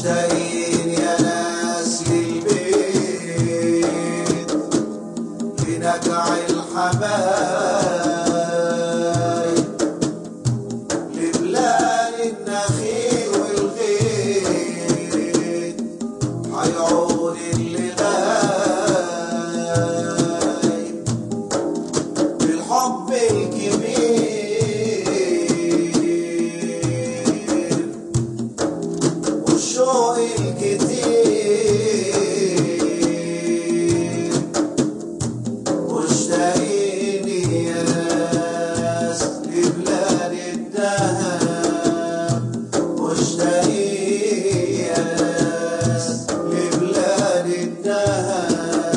مشتاقين يا ناس للبيت لنجع الحبايب لبلاد النخيل والغيط هيعود اللي غايب بالحب الكبير والشوق الكتير مشتاقين يا ناس لبلاد الدهب مشتاقين يا ناس لبلاد الدهب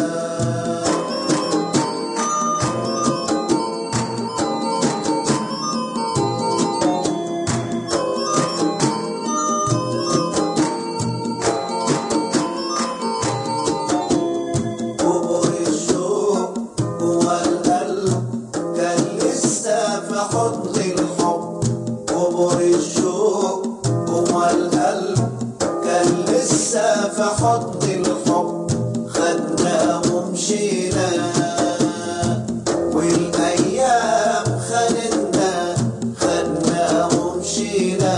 قبر الشوق جوا القلب كان لسه في حضن الحب قبر الشوق جوا القلب كان لسه في حضن الحب خدنا ومشينا والايام خدتنا خدنا ومشينا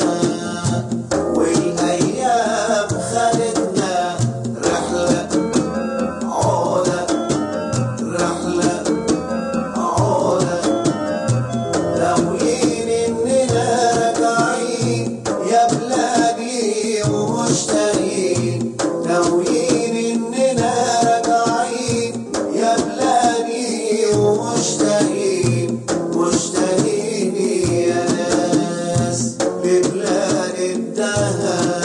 والايام خدتنا رحله عودة رحلة عودة ناويين إننا راجعين يا بلادي ومشتاقين ناويين إننا راجعين يا بلادي ومشتاقين مشتاقين يا ناس لبلاد الدهب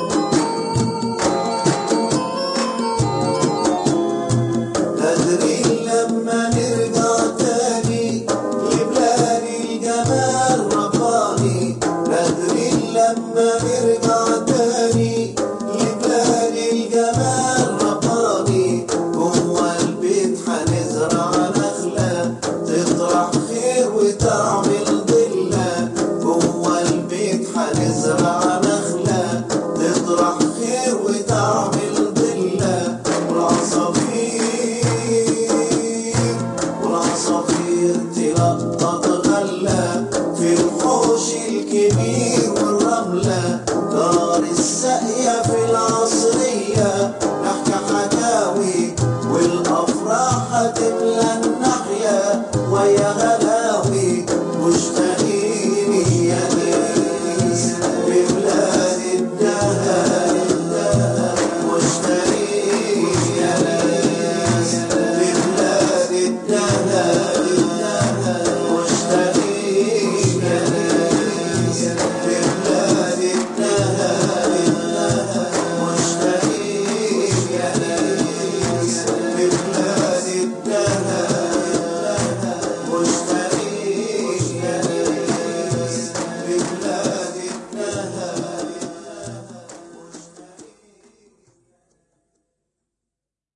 تدري